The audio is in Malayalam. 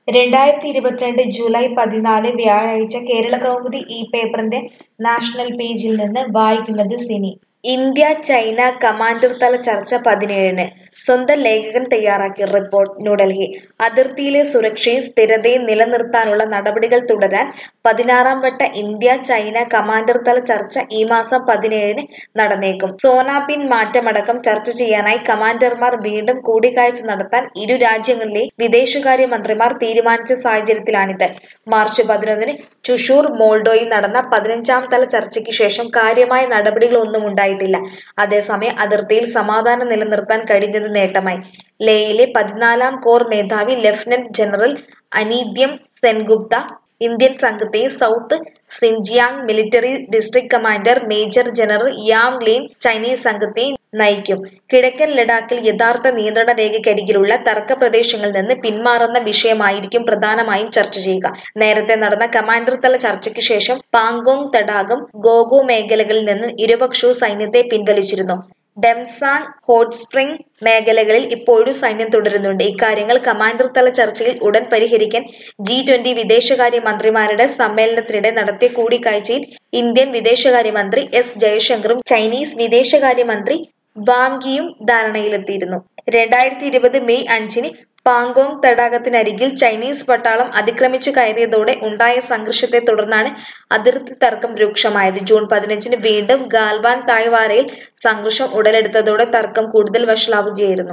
രണ്ടായിരത്തി ഇരുപത്തിരണ്ട് ജൂലൈ പതിനാല് വ്യാഴാഴ്ച കേരളകൗമുദി ഈ പേപ്പറിന്റെ നാഷണൽ പേജിൽ നിന്ന് വായിക്കുന്നത് സിനി ഇന്ത്യ ചൈന കമാൻഡർ തല ചർച്ച പതിനേഴിന് സ്വന്തം ലേഖകൻ തയ്യാറാക്കിയ റിപ്പോർട്ട് ന്യൂഡൽഹി അതിർത്തിയിലെ സുരക്ഷയും സ്ഥിരതയും നിലനിർത്താനുള്ള നടപടികൾ തുടരാൻ പതിനാറാം വട്ട ഇന്ത്യ ചൈന കമാൻഡർ തല ചർച്ച ഈ മാസം പതിനേഴിന് നടന്നേക്കും സോനാപിൻ മാറ്റമടക്കം ചർച്ച ചെയ്യാനായി കമാൻഡർമാർ വീണ്ടും കൂടിക്കാഴ്ച നടത്താൻ ഇരു രാജ്യങ്ങളിലെയും വിദേശകാര്യ മന്ത്രിമാർ തീരുമാനിച്ച സാഹചര്യത്തിലാണിത് മാർച്ച് പതിനൊന്നിന് ചുഷൂർ മോൾഡോയിൽ നടന്ന പതിനഞ്ചാം തല ചർച്ചയ്ക്ക് ശേഷം കാര്യമായ നടപടികളൊന്നും ഉണ്ടായിട്ടില്ല അതേസമയം അതിർത്തിയിൽ സമാധാനം നിലനിർത്താൻ കഴിഞ്ഞത് നേട്ടമായി ലേയിലെ പതിനാലാം കോർ മേധാവി lieutenant general Anindya Sengupta Indian സംഘത്തെയും south Xinjiang military district commander major general Yang Lin Chinese സംഘത്തെയും നയിക്കും കിഴക്കൻ ലഡാക്കിൽ യഥാർത്ഥ നിയന്ത്രണ രേഖയ്ക്കരികിലുള്ള തർക്ക പ്രദേശങ്ങളിൽ നിന്ന് പിന്മാറുന്ന വിഷയമായിരിക്കും പ്രധാനമായും ചർച്ച ചെയ്യുക നേരത്തെ നടന്ന കമാൻഡർ തല ചർച്ചയ്ക്ക് ശേഷം പാങ്കോങ് തടാകം ഗോഗോ മേഖലകളിൽ നിന്ന് ഇരുപക്ഷവും സൈന്യത്തെ പിൻവലിച്ചിരുന്നു ഡെംസാങ് ഹോട്ട് സ്പ്രിംഗ് മേഖലകളിൽ ഇപ്പോഴും സൈന്യം തുടരുന്നുണ്ട് ഇക്കാര്യങ്ങൾ കമാൻഡർ തല ചർച്ചയിൽ ഉടൻ പരിഹരിക്കാൻ ജി ട്വന്റി വിദേശകാര്യ മന്ത്രിമാരുടെ സമ്മേളനത്തിനിടെ നടത്തിയ കൂടിക്കാഴ്ചയിൽ ഇന്ത്യൻ വിദേശകാര്യമന്ത്രി എസ് ജയശങ്കറും ചൈനീസ് വിദേശകാര്യമന്ത്രി വാങ്കിയും ധാരണയിലെത്തിയിരുന്നു രണ്ടായിരത്തി ഇരുപത് മെയ് അഞ്ചിന് പാങ്കോങ് തടാകത്തിനരികിൽ ചൈനീസ് പട്ടാളം അതിക്രമിച്ചു കയറിയതോടെ ഉണ്ടായ സംഘർഷത്തെ തുടർന്നാണ് അതിർത്തി തർക്കം രൂക്ഷമായത് ജൂൺ പതിനഞ്ചിന് വീണ്ടും ഗാൽവാൻ താഴ്വാരയിൽ സംഘർഷം ഉടലെടുത്തതോടെ തർക്കം കൂടുതൽ വഷളാവുകയായിരുന്നു